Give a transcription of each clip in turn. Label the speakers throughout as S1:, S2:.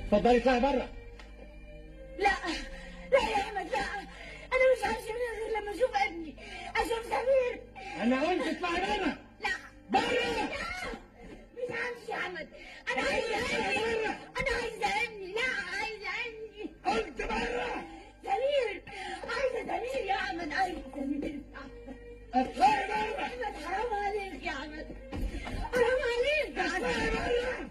S1: اتفضلي اطلعي بره
S2: لا لا يا احمد لا انا مش عايشه منها غير لما اشوف ابني اشوف سمير
S1: انا قلت اطلعي بره
S2: لا
S1: بره
S2: مش عايشه يا احمد انا عايزه ابني انا عايزه ابني لا عايزه ابني
S1: قلت بره
S2: سمير عايزه سمير يا احمد عايزه سمير
S1: اطلعي بره
S2: احمد حرام عليك يا احمد حرام عليك يا
S1: اطلعي
S2: احمد
S1: بره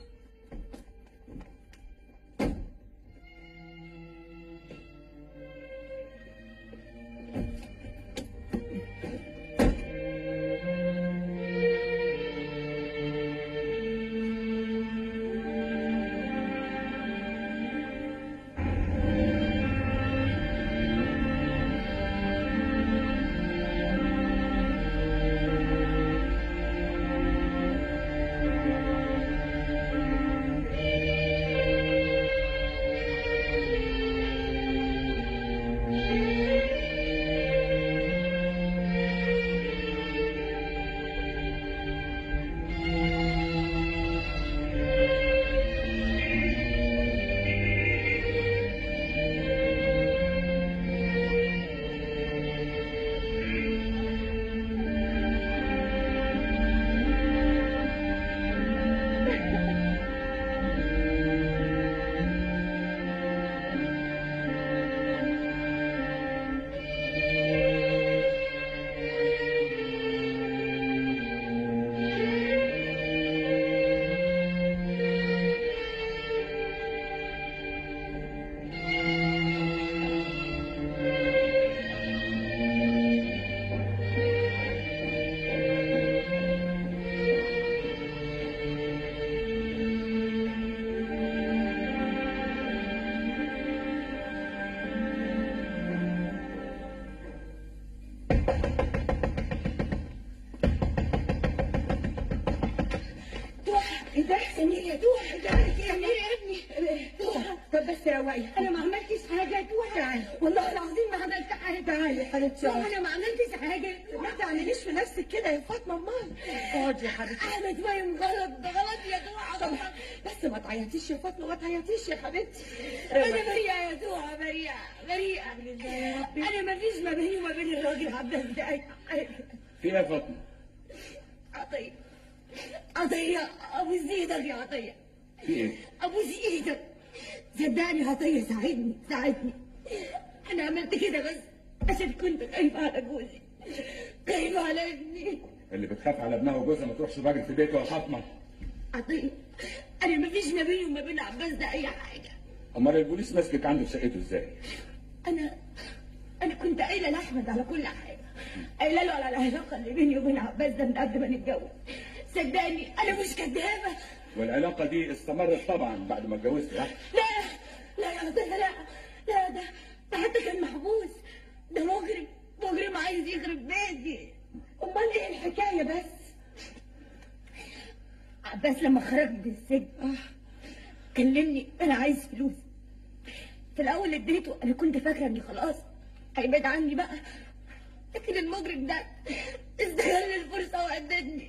S2: دوحة ايه ده سمير يا دوحة ده سمير يا ابني دوحة
S3: طب بس روقي
S2: انا ما عملتش حاجة يا دوحة
S3: تعالي.
S2: والله العظيم ما عملت حاجة
S3: تعالي يا حبيبتي
S2: دوحة انا ما عملتش حاجة
S3: ما تعمليش في نفسك كده يا فاطمه امال اقعدي يا حبيبتي
S2: احمد فاهم غلط ده غلط يا دوحة
S3: طب بس ما تعيطيش يا فاطمه ما تعيطيش يا حبيبتي
S2: انا
S3: روقي.
S2: بريئة يا دوحة بريئة بريئة انا ما فيش ما بيني وما بين الراجل عباس ده اي حاجة
S1: في ايه يا فاطمه
S2: عطية عطية ابوس ايدك يا عطية
S1: في ايه
S2: ابوس ايدك صدقني عطية ساعدني ساعدني انا عملت كده بس عشان كنت خايفة على جوزي خايفة على ابني
S1: اللي بتخاف على ابنها وجوزها ما تروحش راجل في بيته يا فاطمه
S2: عطية انا ما فيش ما بيني وما بين عباس ده اي حاجة
S1: امال البوليس ماسكك عنده في شقته ازاي
S2: انا انا كنت قايله لاحمد على كل حاجه قايله له على العلاقه اللي بيني وبين عباس ده من قبل ما نتجوز صدقني انا مش كدابه
S1: والعلاقه دي استمرت طبعا بعد ما اتجوزت ها
S2: لا لا يا عباس لا لا ده ده حتى كان محبوس ده مجرم مجرم عايز يخرب بيتي
S3: امال ايه الحكايه بس
S2: عباس لما خرج من السجن كلمني انا عايز فلوس في الاول اديته انا كنت فاكره اني خلاص هيبعد عني بقى لكن المجرم ده استغل الفرصه وهددني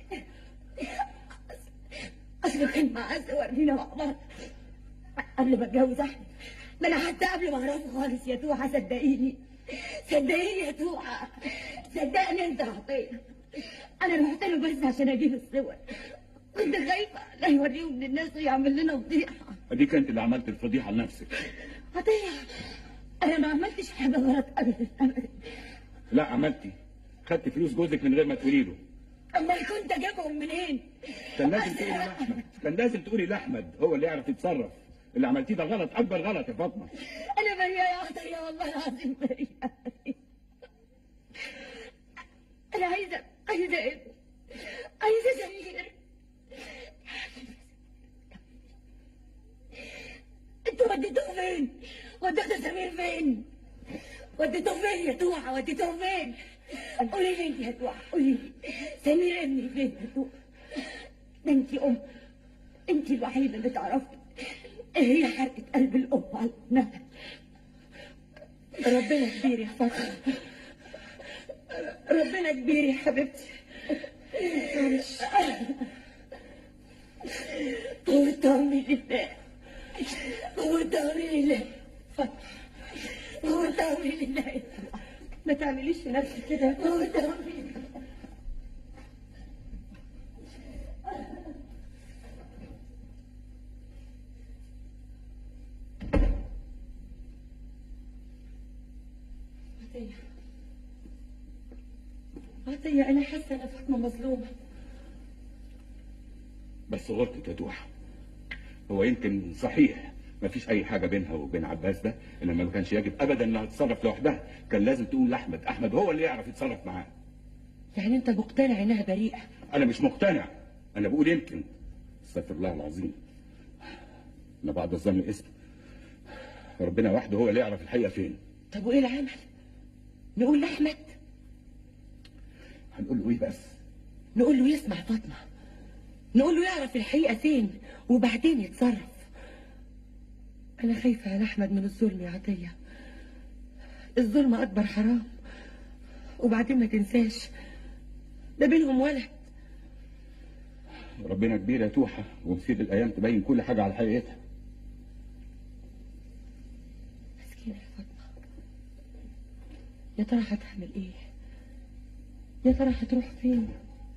S2: اصله كان معاه صور لينا مع بعض قبل ما اتجوز احمد ما انا حتى قبل ما اعرفه خالص يا توحه صدقيني صدقيني يا توحه صدقني انت عطيه انا رحت له بس عشان اجيب الصور كنت خايفه لا يوريهم للناس ويعمل لنا فضيحه
S1: اديك انت اللي عملت الفضيحه لنفسك
S2: عطيه انا ما عملتش حاجه غلط ابدا ابدا
S1: لا عملتي خدت فلوس جوزك من غير ما تقولي له
S2: امال كنت اجيبهم منين؟
S1: كان لازم تقولي لاحمد كان لازم تقولي لاحمد هو اللي يعرف يتصرف اللي عملتيه ده غلط اكبر غلط يا فاطمه
S2: انا بريئه يا عطيه والله العظيم بريئه انا عايزه عايزه ابني عايزه سمير انتوا وديتوه فين؟ وديتوا سمير فين؟ وديتوه فين يا توحة؟ وديتوه فين؟ قولي لي انت يا توحة قولي لي سمير ابني فين يا توحة؟ ده انت ام انت الوحيدة اللي تعرفي ايه هي حرقة قلب الام على ابنها
S3: ربنا كبير يا فاطمه ربنا كبير يا حبيبتي معلش
S2: طول امي لله هو التأمين لله هو التأمين لله
S3: ما تعمليش في نفسك كده
S2: هو التأمين
S3: عطية عطية أنا حاسة أنا فاطمة مظلومة
S1: بس غلطت يا توحة هو يمكن صحيح ما فيش اي حاجه بينها وبين عباس ده انما ما كانش يجب ابدا انها تتصرف لوحدها كان لازم تقول لاحمد احمد هو اللي يعرف يتصرف معاه
S3: يعني أنت مقتنع إنها بريئة
S1: انا مش مقتنع انا بقول يمكن استغفر الله العظيم انا بعد الظن اسم ربنا وحده هو اللي يعرف الحقيقه فين
S3: طب وإيه العمل؟ نقول لأحمد
S1: هنقول له ايه بس
S3: نقول له يسمع فاطمة نقول له يعرف الحقيقة فين وبعدين يتصرف أنا خايفة على أحمد من الظلم يا عطية الظلم أكبر حرام وبعدين ما تنساش ده بينهم ولد
S1: ربنا كبير يا توحة ومسير الايام تبين كل حاجه على حقيقتها
S3: مسكينة يا فاطمة يا ترى هتعمل ايه يا ترى هتروح فين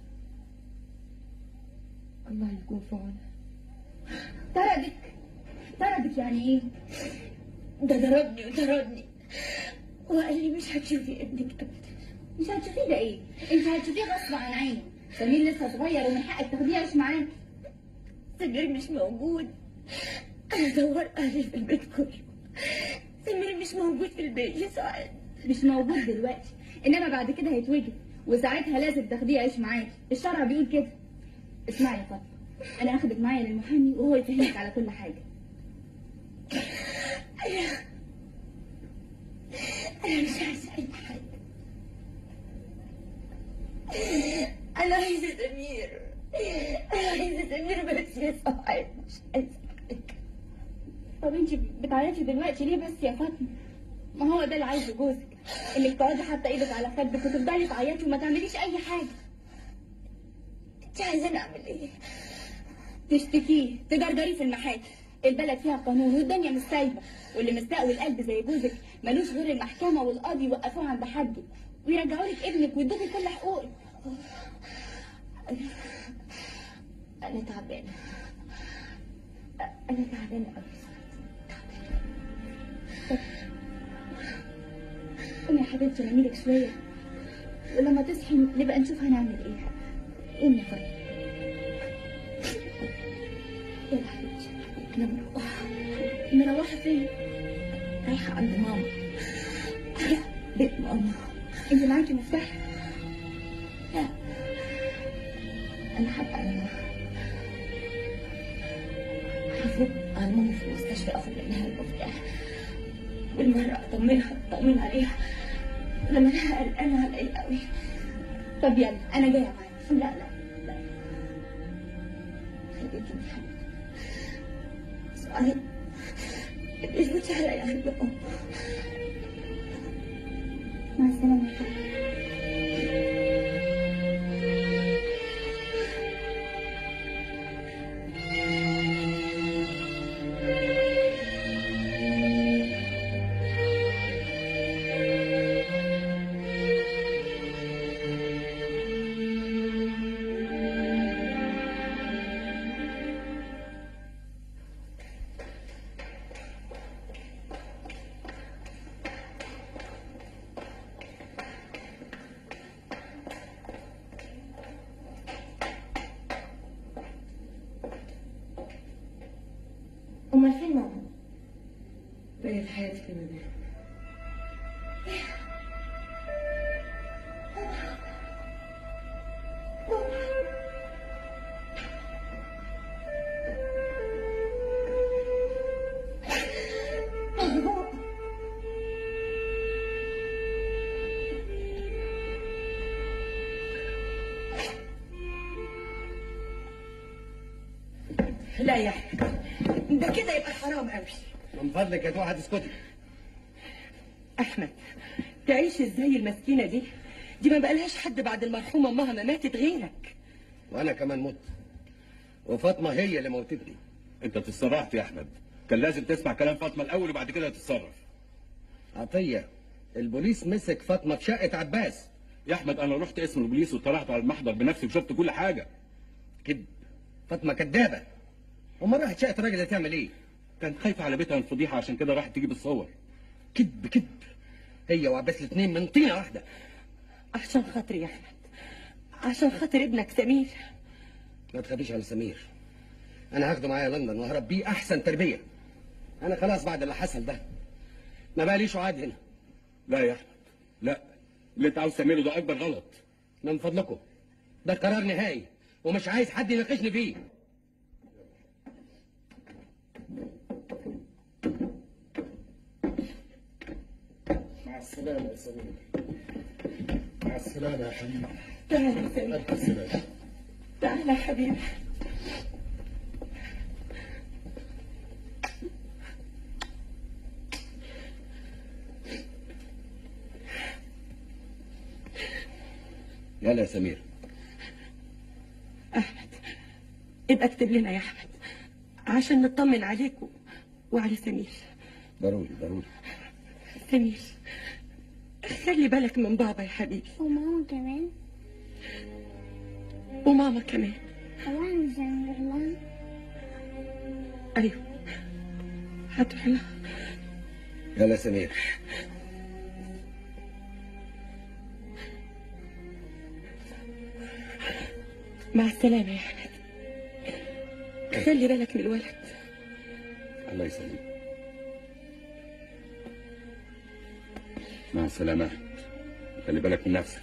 S3: الله يكون في عونها
S2: طردك طردك يعني ايه ده ضربني وطردني وقال لي مش هتشوفي ابنك ابدا
S4: مش هتشوفيه ده ايه؟ انت هتشوفيه غصب عن عينه سمير لسه صغير ومن حقك تاخديه عيش معاه
S2: سمير مش موجود انا دورت عليه في البيت كله سمير مش موجود في البيت يا سعاد
S4: مش موجود دلوقتي انما بعد كده هيتوجد وساعتها لازم تاخديه عيش معاه الشرع بيقول كده اسمعي يا فاطمه انا هاخدك معايا للمحامي وهو يفهمك على كل حاجه
S2: انا مش عايزه اي حاجه انا عايزه سمير انا عايزه سمير بس يا سعاد مش عايزه حاجه
S4: طب انت بتعيطي دلوقتي ليه بس يا فاطمه ما هو ده اللي عايزه جوزك انك تقعدي حاطه ايدك على خدك وتفضلي تعيطي وما تعمليش اي حاجه
S2: انت عايزه نعمل ايه
S4: تشتكيه تجرجريه في المحاكم البلد فيها قانون والدنيا مش سايبه واللي مستقوي القلب زي جوزك ملوش غير المحكمه والقاضي يوقفوه عند حده ويرجعوا لك ابنك ويدوكي كل حقوقك
S2: انا تعبانه انا تعبانه قوي
S4: قومي يا حبيبتي نعملك شويه ولما تصحي نبقى نشوف هنعمل ايه قومي يا فاطمه
S2: يلا حبيبتي انا مروحه
S4: مروحه فين
S2: رايحه عند ماما بيت ماما
S4: انت معاكي مفتاح
S2: لا انا هبقى انا هفوت على ماما في المستشفى اخد منها المفتاح بالمرة اطمنها اطمن عليها لما انا قلقانة عليا قوي
S4: طب يلا انا جايه معاكي
S2: لا لا لا خليكي يا حبيبتي سؤال بيفوت عليا عند ماما
S4: مع السلامه يا فاطمه
S2: امال فين ماما
S3: بقيت حياتي في مدينة لا يا أحمد ده كده يبقى حرام قوي
S5: من فضلك يا توحة اسكتي
S3: احمد تعيش ازاي المسكينه دي دي ما بقالهاش حد بعد المرحومه امها ما ماتت غيرك
S5: وانا كمان مت وفاطمه هي اللي موتتني
S1: انت تسرعت يا احمد كان لازم تسمع كلام فاطمه الاول وبعد كده تتصرف
S5: عطيه البوليس مسك فاطمه في شقه عباس
S1: يا احمد انا رحت اسم البوليس وطلعت على المحضر بنفسي وشفت كل حاجه
S5: كذب فاطمه كدابه امال راحت شقه الراجل ده تعمل ايه
S1: كانت خايفه على بيتها من الفضيحه عشان كده راحت تجيب الصور
S5: كذب كذب هي وعباس الاثنين من طينه واحده
S3: عشان خاطري يا احمد عشان خاطر ابنك سمير
S5: ما تخافيش على سمير انا هاخده معايا لندن وهربيه احسن تربيه انا خلاص بعد اللي حصل ده ما بقاليش وعاد هنا
S1: لا يا احمد لا اللي انت عاوز تعمله ده اكبر غلط
S5: من فضلكم ده قرار نهائي ومش عايز حد يناقشني فيه
S6: مع السلامة يا سمير مع السلامة يا حبيبي
S3: تعال يا سمير
S6: ألف السلامة
S3: تعال يا حبيبي
S5: يلا يا سمير
S3: احمد ابقى اكتب لنا يا احمد عشان نطمن عليك و- وعلى سمير
S5: ضروري ضروري
S3: سمير خلي بالك من بابا يا حبيبي
S4: وماما كمان
S3: وماما كمان
S4: هو احنا مش هنروح لها
S3: ايوه هتروح لها
S5: يلا يا سمير
S3: مع السلامه يا احمد خلي بالك من الولد
S5: الله يسلمك
S1: مع السلامه يا احمد خلي بالك من نفسك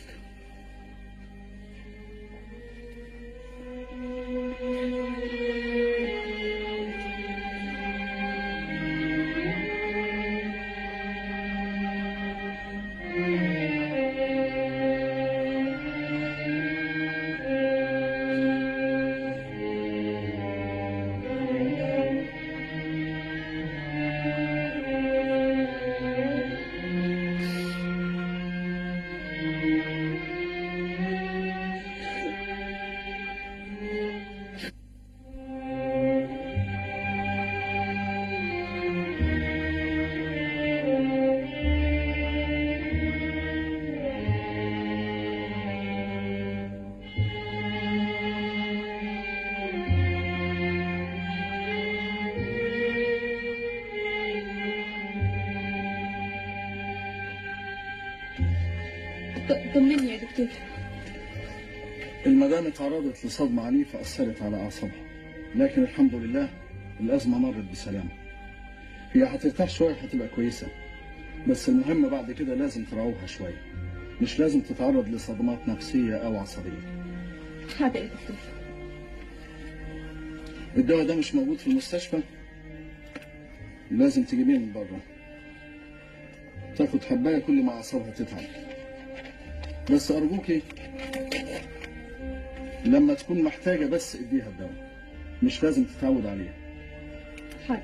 S4: ط- طمني يا دكتور
S6: المدام اتعرضت لصدمة عنيفة أثرت على أعصابها لكن الحمد لله الأزمة مرت بسلام هي هترتاح شوية هتبقى كويسة بس المهم بعد كده لازم تراعوها شوية مش لازم تتعرض لصدمات نفسية أو عصبية
S4: حاضر يا دكتور
S6: الدواء ده مش موجود في المستشفى لازم تجيبيه من بره تاخد حباية كل ما أعصابها تتعب بس أرجوكي لما تكون محتاجة بس اديها الدواء مش لازم تتعود عليه
S4: حاضر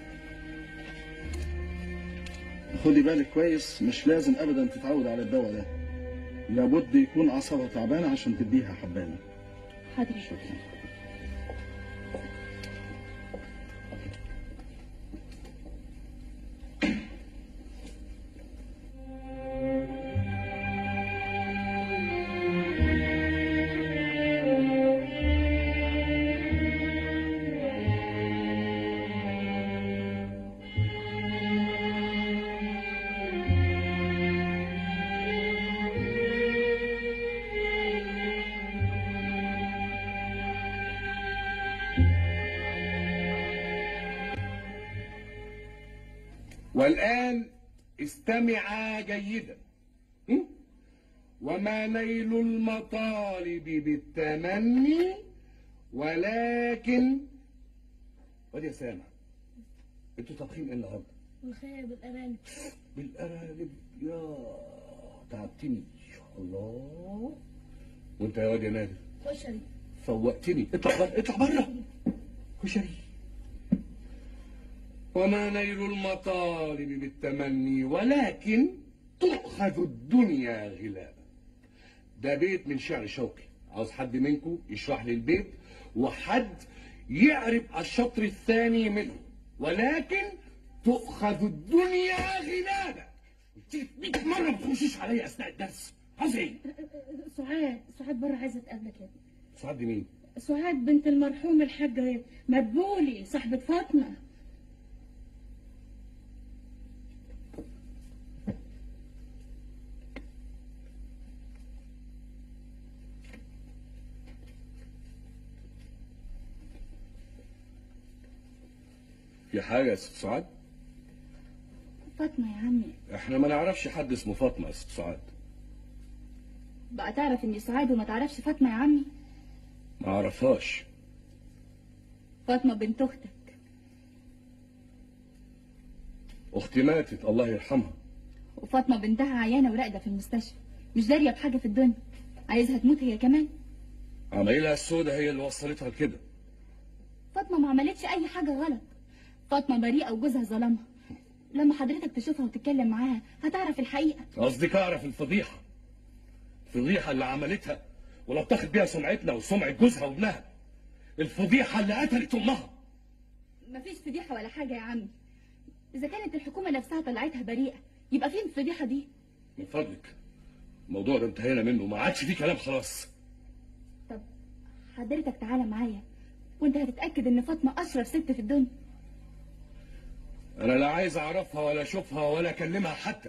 S6: خدي بالك كويس مش لازم أبدا تتعود على الدواء ده لابد يكون أعصابها تعبانة عشان تديها حباية
S4: حاضر يا
S6: شكرا
S7: والآن استمعا جيدا م? وما نيل المطالب بالتمني ولكن وادي يا سامع انتوا طابخين ايه النهارده؟
S4: والخير بالأمان
S7: بالارانب يا تعبتني الله وانت يا واد يا نادر
S4: كشري
S7: فوقتني اطلع بره اطلع بره كشري وما نيل المطالب بالتمني ولكن تؤخذ الدنيا غلابا ده بيت من شعر شوقي عاوز حد منكم يشرح لي البيت وحد يعرف الشطر الثاني منه ولكن تؤخذ الدنيا غلابة قلت لك 100 مرة ما تخشيش عليا أثناء الدرس عاوز إيه؟
S4: سعاد سعاد بره عايزه تقابلك يا ابني
S7: سعاد دي مين؟
S4: سعاد بنت المرحوم الحاجه مدبولي صاحبه فاطمه
S7: في حاجة يا ست سعاد؟
S4: فاطمه يا عمي
S7: احنا ما نعرفش حد اسمه فاطمة يا ست سعاد
S4: بقى تعرف اني سعاد وما تعرفش فاطمه يا عمي
S7: ما اعرفهاش
S4: فاطمه بنت اختك
S7: اختي ماتت الله يرحمها
S4: وفاطمه بنتها عيانه وراقده في المستشفى مش داريه بحاجه في الدنيا عايزها تموت هي كمان
S7: عمايلها السودة هي اللي وصلتها لكده
S4: فاطمه ما عملتش اي حاجه غلط فاطمه بريئه وجوزها ظلمها لما حضرتك تشوفها وتتكلم معاها هتعرف الحقيقه
S7: قصدك اعرف الفضيحة الفضيحة اللي عملتها ولو تاخد بيها سمعتنا وسمعة جوزها وابنها الفضيحة اللي قتلت امها
S4: مفيش فضيحه ولا حاجه يا عمي اذا كانت الحكومه نفسها طلعتها بريئه يبقى فين الفضيحه دي
S7: من فضلك الموضوع ده انتهينا منه ما عادش فيه كلام خلاص
S4: طب حضرتك تعالى معايا وانت هتتاكد ان فاطمه اشرف ست في الدنيا
S7: انا لا عايز اعرفها ولا اشوفها ولا اكلمها حتى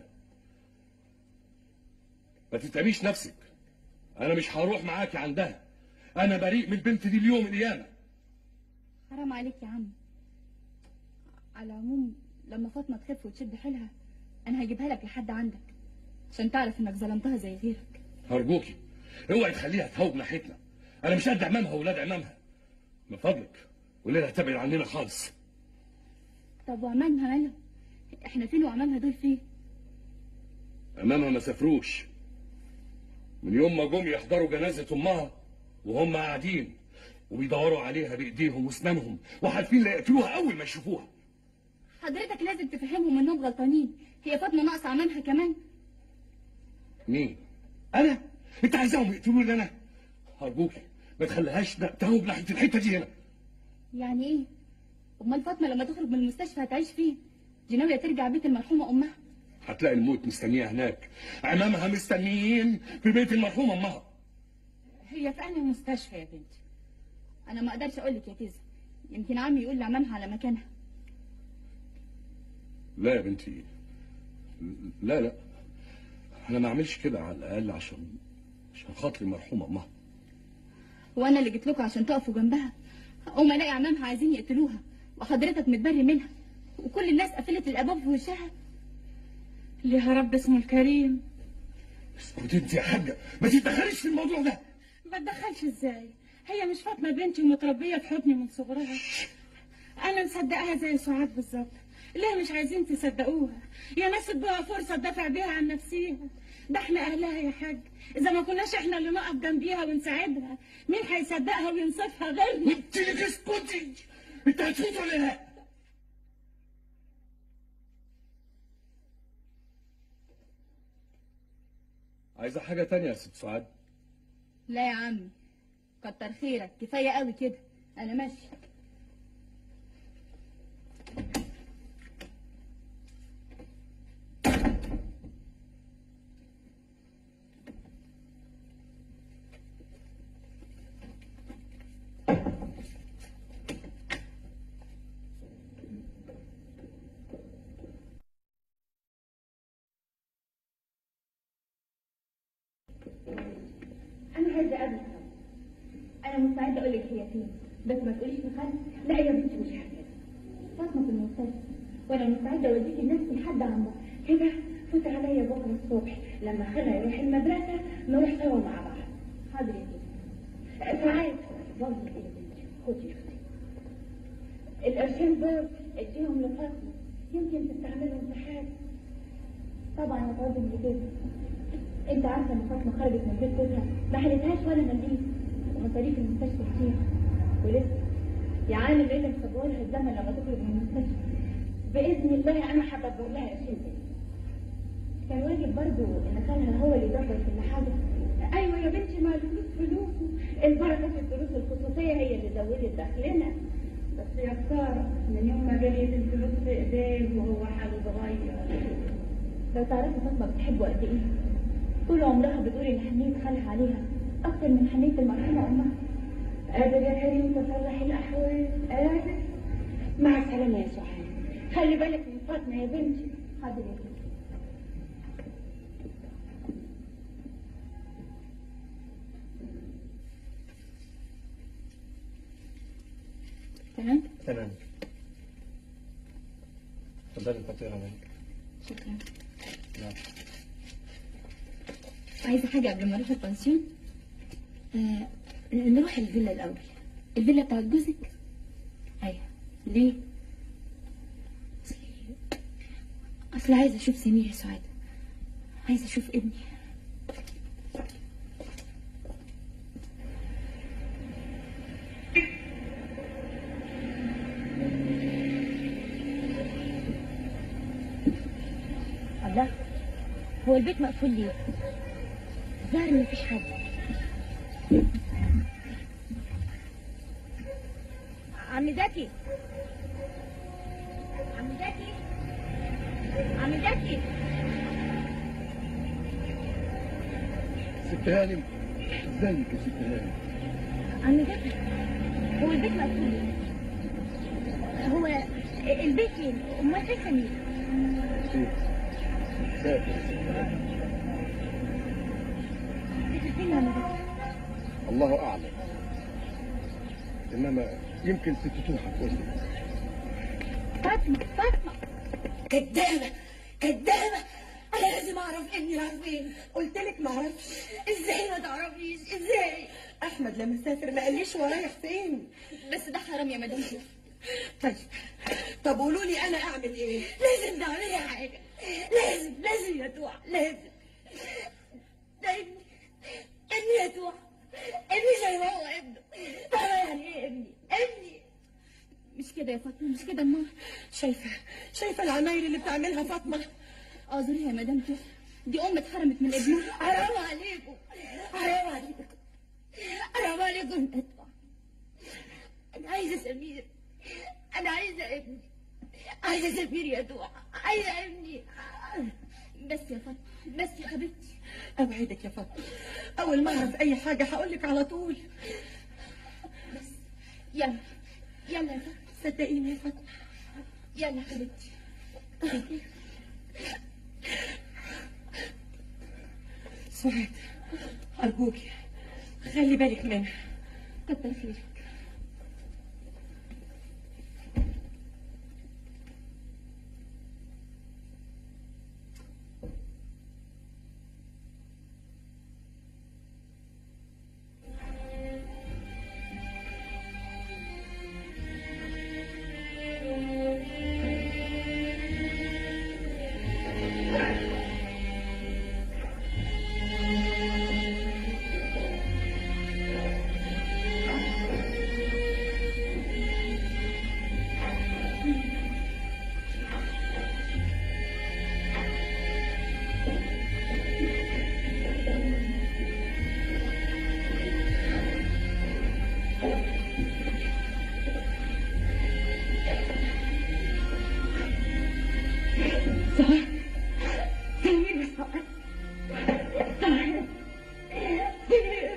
S7: ما تتعبيش نفسك انا مش هروح معاكي عندها انا بريء من البنت دي اليوم القيامه
S4: حرام عليك يا عم على العموم لما فاطمه تخف وتشد حيلها انا هجيبها لك لحد عندك عشان تعرف انك ظلمتها زي غيرك
S7: هرجوكي اوعي تخليها تهوب ناحيتنا انا مش قد عمامها واولاد عمامها من فضلك قولي لها تبعد عننا خالص
S4: طب وعمامها مالها احنا فين وعمامها دول فين
S7: امامها ما سافروش من يوم ما جم يحضروا جنازه امها وهم قاعدين وبيدوروا عليها بايديهم واسنانهم وحالفين لا يقتلوها اول ما يشوفوها
S4: حضرتك لازم تفهمهم انهم غلطانين هي فاطمه ناقصه عمامها كمان
S7: مين انا انت عايزاهم يقتلوني انا ارجوكي ما تخليهاش تهوب ناحيه الحته دي هنا
S4: يعني ايه امال فاطمه لما تخرج من المستشفى هتعيش فين دي ناويه ترجع بيت المرحومه امها
S7: هتلاقي الموت مستنيها هناك عمامها مستنيين في بيت المرحومه امها
S3: هي في أنهي مستشفى يا بنتي
S4: انا ما اقدرش اقول لك يا تيزا يمكن عمي يقول لعمامها على مكانها
S7: لا يا بنتي لا لا انا ما اعملش كده على الاقل عشان عشان خاطر المرحومه امها
S4: وانا اللي جيت لكم عشان تقفوا جنبها اقوم الاقي عمامها عايزين يقتلوها وحضرتك متبري منها وكل الناس قفلت الابواب في وشها
S3: ليها رب اسمه الكريم
S7: اسكتي انت يا حاجه ما تتدخليش في الموضوع ده
S3: ما تدخلش ازاي هي مش فاطمه بنتي ومتربيه في حضني من صغرها انا مصدقاها زي سعاد بالظبط ليه مش عايزين تصدقوها يا ناس ادوها فرصه تدافع بيها عن نفسيها ده احنا اهلها يا حاج اذا ما كناش احنا اللي نقف جنبيها ونساعدها مين هيصدقها وينصفها غيرنا
S7: قلت لك اسكتي انت هتفوت ولا لا عايزه حاجه تانية يا ست سعاد
S4: لا يا عمي كتر خيرك كفايه قوي كده انا ماشيه انا عايزه اقابلك انا مستعده اقول لك هي فين بس ما تقوليش لحد لا يا بنتي مش هكذا فاطمه في المستشفى وانا مستعده اوديكي نفسي لحد عندها كده فوت عليا بكره الصبح لما خالها يروح المدرسه نروح سوا مع بعض حاضر يا بنتي ساعات بقول لك ايه يا بنتي خدي يا اختي القرشين دول اديهم لفاطمه يمكن تستعملهم في حاجه طبعا يا فاضل كده انت عارفه ان فاطمه خرجت من بيت جوزها ما حلتهاش ولا مليم ومصاريف المستشفى كتير ولسه يا عالم ايه اللي مسببه لها الزمن لما تخرج من المستشفى باذن الله انا هدبر لها قرشين كان واجب برضو ان خالها هو اللي يدبر كل حاجه ايوه يا بنتي ما الفلوس فلوسه البركه في الفلوس الخصوصيه هي اللي زودت دخلنا بس يا خسارة من يوم ما جريت الفلوس في ايديه وهو حاله اتغير لو تعرفي فاطمة بتحبه قد ايه طول عمرها بتقول ان حنية خالها عليها اكتر من حنية المرحومة امها قادر يا كريم تصلح الاحوال قادر
S2: مع السلامة يا سعاد خلي بالك من فاطمة يا بنتي
S4: حاضر يا كريم تمام
S5: تمام اتفضلي الفطيرة منك
S4: شكرا
S5: نعم
S4: عايزة حاجة قبل ما اروح البنسيون
S2: آه نروح الفيلا الأول
S4: الفيلا بتاعت جوزك
S2: أيوة
S4: ليه؟
S2: أصلي أصل عايزة أشوف سمير يا سعاد عايزة أشوف ابني الله هو البيت مقفول ليه؟ ظاهر إن مفيش حد عم زكي عم زكي عم زكي
S6: ست هانم ازيك يا ست هانم
S2: عم زكي هو البيت مقفول ليه؟ هو البيت فين؟ امال فين سمير؟
S6: خير سافر يا ست هانم
S2: البيت فين يا عم زكي؟
S6: الله اعلم انما يمكن ست توحة وصلت
S2: فاطمة فاطمة كدابة كدابة أنا لازم أعرف ابني راح فين
S3: قلت لك ما اعرفش
S2: إزاي ما تعرفيش إزاي
S3: احمد لما سافر ما قاليش هو رايح فين
S4: بس ده حرام يا مدام
S3: طيب طب قولوا لي انا اعمل ايه
S2: لازم تعملي حاجة لازم لازم يا توع لازم ده ابني ابني يا توع ابني زي ما هو ابنه فاهمة يعني إيه ابني ابني
S4: مش كده يا فاطمة مش كده امال
S3: شايفه شايفه العمايل اللي بتعملها فاطمه
S4: اعذري يا مدام توح دي ام اتحرمت من ابنها
S2: حرام عليكم حرام عليكم حرام عليكم يا توع أنا عايزة سمير أنا عايزة ابني عايزة سمير يا توع عايزة ابني
S4: بس يا فاطمة بس يا حبيبتي
S3: اوعدك يا فاطمه اول ما اعرف اي حاجه هقول لك على طول
S4: يلا يلا يا فاطمة
S3: صدقيني يا فاطمه
S4: يلا يا حبيبتي
S3: سعاد ارجوكي خلي بالك منها
S4: كتر خيرك
S2: سمير يا سعاد سعاد سمير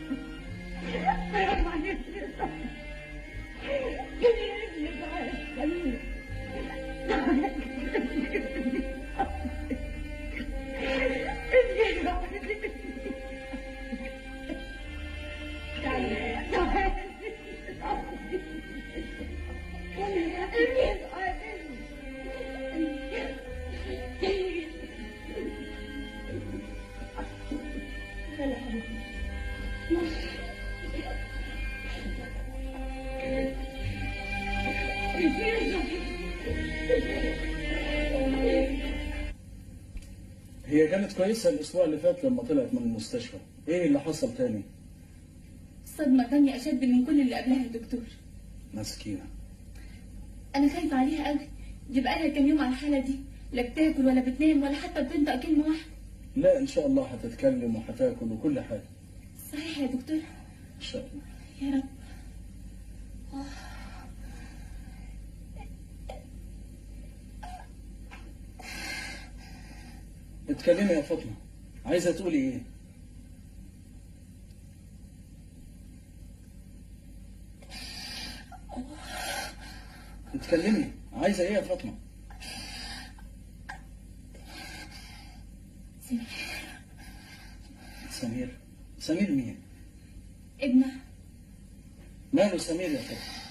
S2: حرام عليك يا سعاد سمير ابني سعاد سمير ابني سعاد سعاد ابني سعاد سمير
S6: هي كانت كويسة الأسبوع اللي فات لما طلعت من المستشفى إيه اللي حصل تاني؟
S4: الصدمة تانية أشد من كل اللي قبلها يا دكتور
S6: مسكينة
S4: أنا خايفة عليها قوي دي بقالها كام يوم على الحالة دي لا بتاكل ولا بتنام ولا حتى بتنطق كلمة واحدة
S6: لا إن شاء الله هتتكلم وهتاكل وكل حاجة
S4: صحيح يا دكتور
S6: إن شاء الله
S4: يا رب
S6: اتكلمي يا فاطمة عايزة تقولي ايه؟ اتكلمي عايزة ايه يا فاطمة؟ سمير سمير مين؟
S4: ابنها
S6: ماله سمير يا فاطمة؟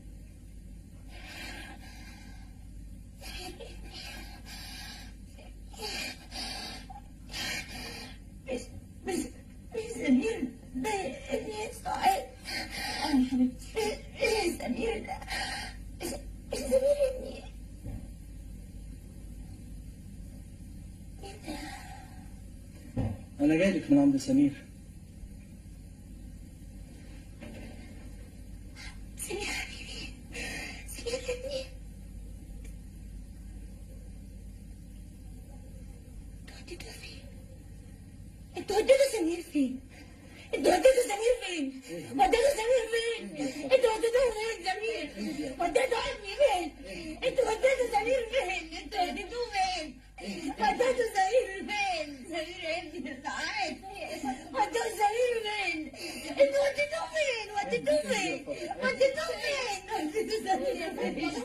S2: مش مش مش سمير ده ابني سعاد اه يا حبيبتي مش سمير ده مش مش سمير ابني
S6: أنا جاي لك من عند سمير
S2: سمير حبيبي سمير ابني انتوا وديتوا فين؟ انتوا وديتوا سمير فين؟ انتوا وديتوا سمير فين؟ وديتوا سمير فين؟ انتوا وديتوه فين سمير؟ وديتوا ابني فين؟ انتوا وديتوا سمير فين؟ انتوا وديتوه فين؟ وديتوا سمير فين؟ سمير ابني سعاد وديتوا سمير فين؟ انتوا وديتوه فين؟ وديتوه فين؟ وديتوه فين؟ وديتوا سمير فين؟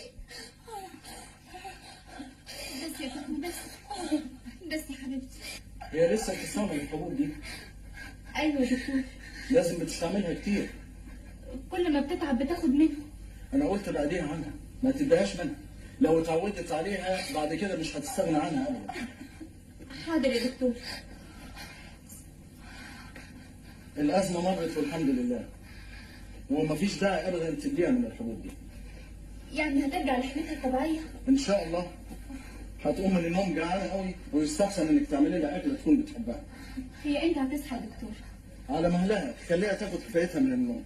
S4: بس يا فاطمة بس بس يا حبيبتي
S6: هي لسه بتستعمل الحبوب دي
S4: ايوه يا دكتور
S6: لازم بتستعملها كتير
S4: كل ما بتتعب بتاخد منه
S6: أنا قلت بعديها عنها ما تديهاش منها لو اتعودت عليها بعد كده مش هتستغنى عنها أبدا
S4: حاضر يا دكتور
S6: الأزمة مرت والحمد لله ومفيش داعي أبدا تديها من الحبوب دي
S4: يعني هترجع لحالتها الطبيعية
S6: إن شاء الله هتقوم من النوم جعانة قوي ويستحسن إنك تعملي لها أكلة تكون بتحبها
S4: هي امتى هتصحى يا دكتور
S6: على مهلها خليها تاخد كفايتها من النوم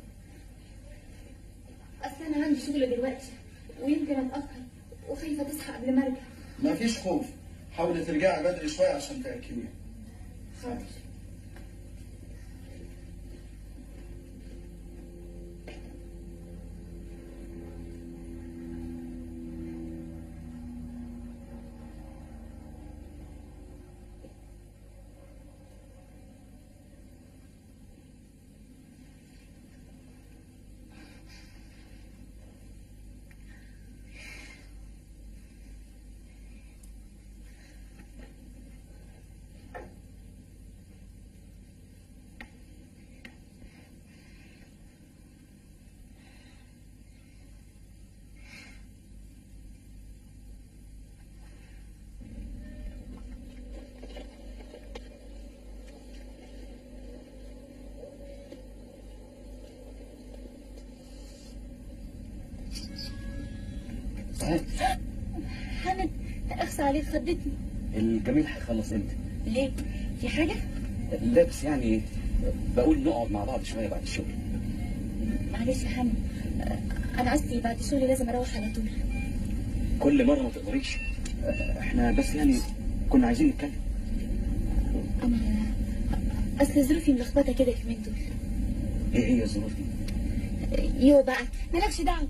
S4: اصل انا عندي شغل دلوقتي ويمكن اتاخر وخايفه تصحى قبل ما ارجع
S6: مفيش خوف حاولي ترجعي بدري شوية عشان تأكليها
S4: حاضر حامد اخسى عليك خضتني
S5: الجميل هيخلص امتى؟
S4: ليه في حاجه
S5: لا بس يعني بقول نقعد مع بعض شويه بعد الشغل
S4: معلش يا حامد انا اصلي بعد الشغل لازم اروح على طول
S5: كل مره ما تقدريش احنا بس يعني كنا عايزين نتكلم
S4: انا اصل ظروفي ملخبطه كده اليومين دول
S5: ايه هي الظروف دي؟
S4: يو بقى مالكش دعوه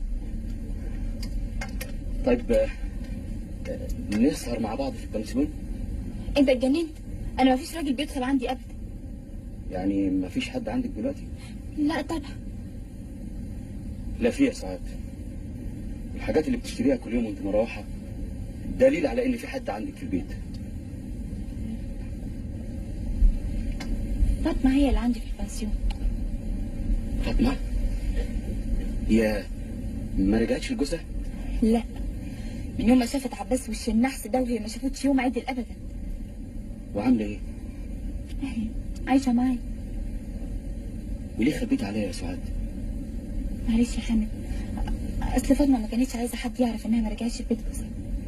S5: طيب آه، آه، نسهر مع بعض في البنسيون
S4: انت اتجننت انا مفيش راجل بيدخل عندي ابدا
S5: يعني ما فيش حد عندك دلوقتي
S4: لا طبعا
S5: لا فيها ساعات الحاجات اللي بتشتريها كل يوم وانت مروحه دليل على ان في حد عندك في البيت
S4: فاطمه هي اللي عندي في البنسيون
S5: فاطمه هي ما رجعتش لجوزها
S4: لا من يوم ما شافت عباس وش النحس ده وهي ما شافتش يوم عدل ابدا
S5: وعامله ايه
S4: عايشه معايا
S5: وليه خبيت عليا يا سعاد
S4: معلش يا حامد اصل فاطمه ما كانتش عايزه حد يعرف انها ما رجعتش البيت جوزها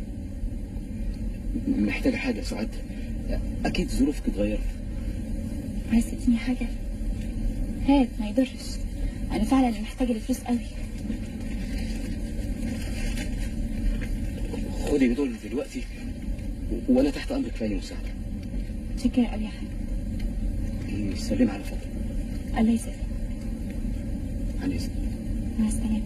S5: محتاجه حاجه يا سعاد اكيد ظروفك اتغيرت
S4: عايز تديني حاجه هات ما يضرش انا فعلا محتاجه الفلوس قوي
S5: خدي دول دلوقتي و- وانا تحت امرك في اي مساعده
S4: شكرا قوي يا حامد
S5: سلم على فاطمه
S4: الله يسلمك
S5: عن اذنك
S4: مع السلامه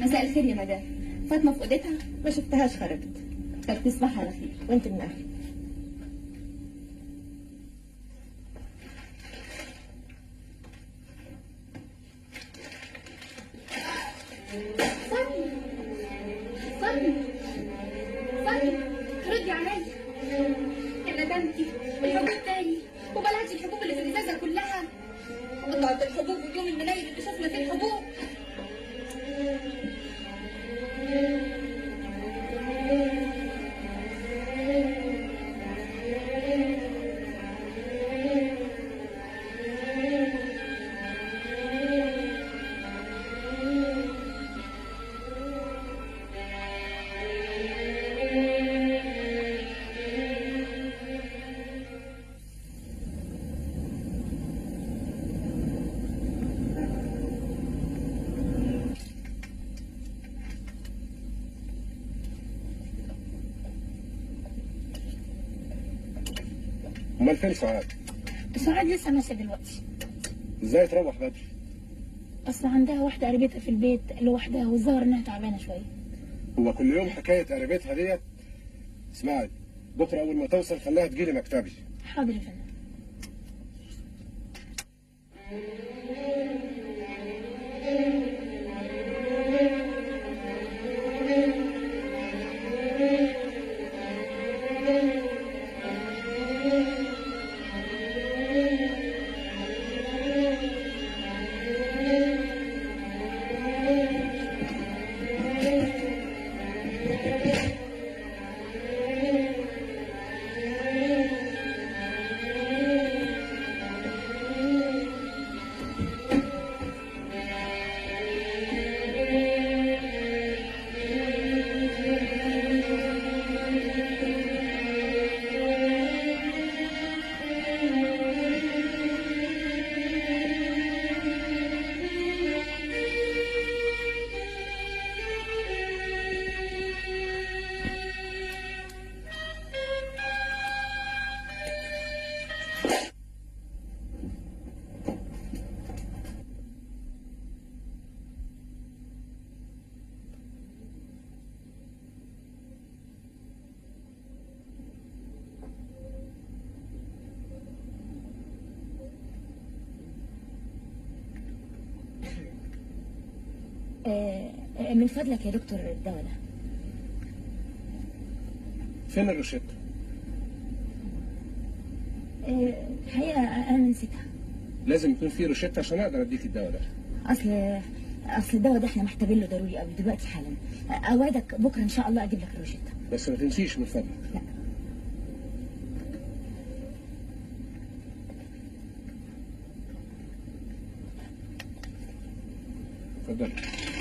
S4: مساء الخير يا مدام فاطمه في اوضتها
S3: ما شفتهاش خرجت
S4: طب تصبح على خير
S3: وانت من اهلي
S4: فاطمه فاطمه فاطمه ردي عليا يا ندمتي الحبوب تاني وبلعتي الحبوب اللي في الازازه كلها قطعت الحبوب واليوم المنيل اللي شفنا فيه الحبوب
S5: امال فين سعاد
S8: سعاد لسه ماشيه دلوقتي
S5: ازاي تروح بدري
S8: اصل عندها واحده قريبتها في البيت لوحدها والظاهر انها تعبانه شويه
S5: هو كل يوم حكايه قريبتها ديت اسمعي بكره اول ما توصل خليها تجيلي مكتبي
S8: حاضر يا فندم آه، آه، من فضلك يا دكتور الدواء ده
S5: فين الروشته
S8: آه، الحقيقه انا نسيتها
S5: لازم يكون في روشته عشان اقدر اديك الدواء ده
S8: اصل اصل الدواء ده احنا محتاجين له ضروري قوي دلوقتي حالا آه، اوعدك بكره ان شاء الله اجيب لك الروشته
S5: بس ما تنسيش من فضلك
S8: لا
S5: اتفضلي